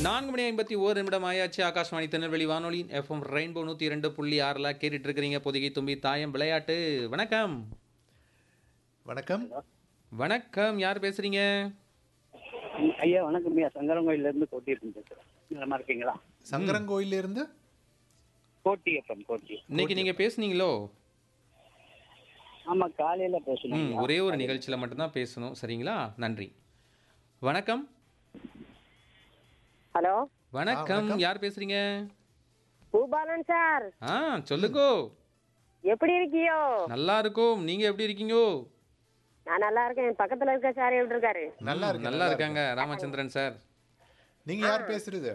நான்கு மணி ஐம்பத்தி ஓர் நிமிடம் ஆயாச்சு ஆகாஷ்வாணி திருநெல்வேலி வானொலியின் எஃப்எம் ரெயின்போ நூற்றி இரண்டு புள்ளி ஆறில் கேட்டுட்டு இருக்கிறீங்க பொதிகை தும்பி தாயம் விளையாட்டு வணக்கம் வணக்கம் வணக்கம் யார் பேசுறீங்க ஐயா வணக்கம் ஐயா சங்கரங்கோயில இருந்து கோட்டி பேசுறேன் நலமா இருக்கீங்களா சங்கரங்கோயில இருந்து கோட்டி அப்பன் கோட்டி இன்னைக்கு நீங்க பேசுனீங்களோ ஆமா காலையில ம் பேசணும் ஒரே ஒரு நிகழ்ச்சியில் மட்டும்தான் பேசணும் சரிங்களா நன்றி வணக்கம் ஹலோ வணக்கம் யார் பேசுறீங்க பூபாலன் சார் ஆ சொல்லுங்கோ எப்படி இருக்கியோ நல்லா இருக்கும் நீங்க எப்படி இருக்கீங்கோ நான் நல்லா இருக்கேன் என் பக்கத்துல இருக்க சார் எப்படி இருக்காரு நல்லா இருக்கு நல்லா இருக்காங்க ராமச்சந்திரன் சார் நீங்க யார் பேசுறது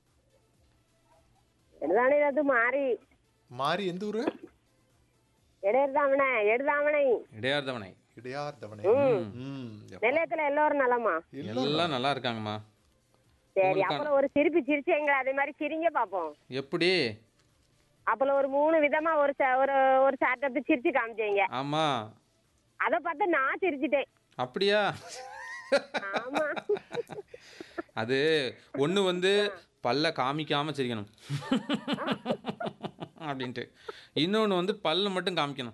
எடுதானே அது மாறி மாறி எந்த ஊரு எடுதாமனை எடுதாமனை இடையார்தவனை இடையார் தவணை ம் நிலையத்துல எல்லோரும் நலமா எல்லாம் நல்லா இருக்காங்கம்மா சரி அப்புறம் ஒரு சிரிப்பு சிரிச்சேங்க அதே மாதிரி சிரிங்க பாப்போம் எப்படி அப்புறம் ஒரு மூணு விதமா ஒரு ச- ஒரு ஒரு சாட்டத்தை சிரிச்சு காமிச்சீங்க ஆமா அத பார்த்து நான் சிரிச்சிட்டேன் அப்படியா ஆமா அது ஒண்ணு வந்து பல்ல காமிக்காம சிரிக்கணும் அப்படின்ட்டு இன்னொன்னு வந்து பல்ல மட்டும் காமிக்கணும்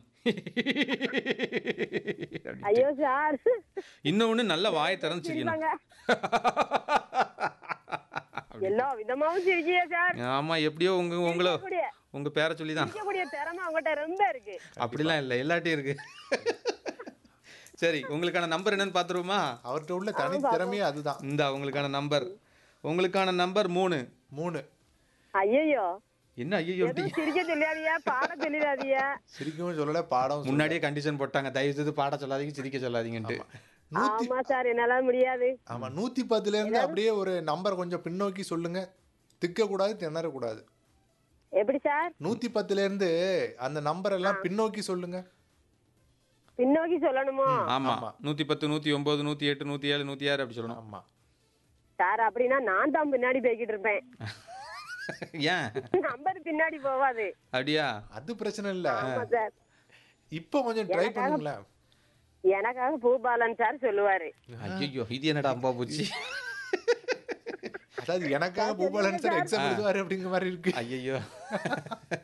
அப்படி. ஐயோ சார் இன்னொன்னு நல்ல வாயை திறந்து சிரிக்கணும் எல்லா விதமாவும் சிரிச்சியா சார் ஆமா எப்படியோ உங்க உங்களோ சிரிக்கக்கூடிய உங்க பேரை சொல்லி தான் சிரிக்கக்கூடிய திறமை அவங்ககிட்ட ரொம்ப இருக்கு அப்படிலாம் இல்லை எல்லாட்டையும் இருக்கு சரி உங்களுக்கான நம்பர் என்னன்னு பார்த்துருவோமா அவர்கிட்ட உள்ள தனி திறமையே அதுதான் இந்த உங்களுக்கான நம்பர் உங்களுக்கான நம்பர் மூணு மூணு ஐயோ என்ன ஐயோ எதுவும் சிரிக்க சொல்லாதியா பாட சொல்லிடாதியா சிரிக்கவும் சொல்லல பாடவும் முன்னாடியே கண்டிஷன் போட்டாங்க தயவு செய்து பாட சொல்லாதீங்க சிரிக்க சொல்லாதீங்கன்ட்டு நூத்தி ஆமா சார் என்னால முடியாது ஆமா நூத்தி பத்துல இருந்து அப்படியே ஒரு நம்பர் கொஞ்சம் பின்னோக்கி சொல்லுங்க திக்க கூடாது திணற கூடாது எப்படி சார் நூத்தி பத்துல இருந்து அந்த நம்பர் எல்லாம் பின்னோக்கி சொல்லுங்க பின்னோக்கி சொல்லணுமோ ஆமா நூத்தி பத்து நூத்தி ஒன்பது நூத்தி எட்டு நூத்தி ஏழு நூத்தி ஆறு அப்படி சொல்லணும் ஆமா சார் அப்படின்னா நான் தான் பின்னாடி போய்கிட்டு இருப்பேன் ஏன் நம்பர் பின்னாடி போவாது அப்படியா அது பிரச்சனை இல்ல ஆமா சார் இப்போ கொஞ்சம் ட்ரை பண்ணுங்களேன் எனக்காக பூபாலன் சார் சொல்லுவாரு ஐயோ இது என்னடா அம்பா போச்சு அதாவது எனக்காக பூபாலன் சார் எக்ஸாம் எழுதுவாரு அப்படிங்கிற மாதிரி இருக்கு ஐயோ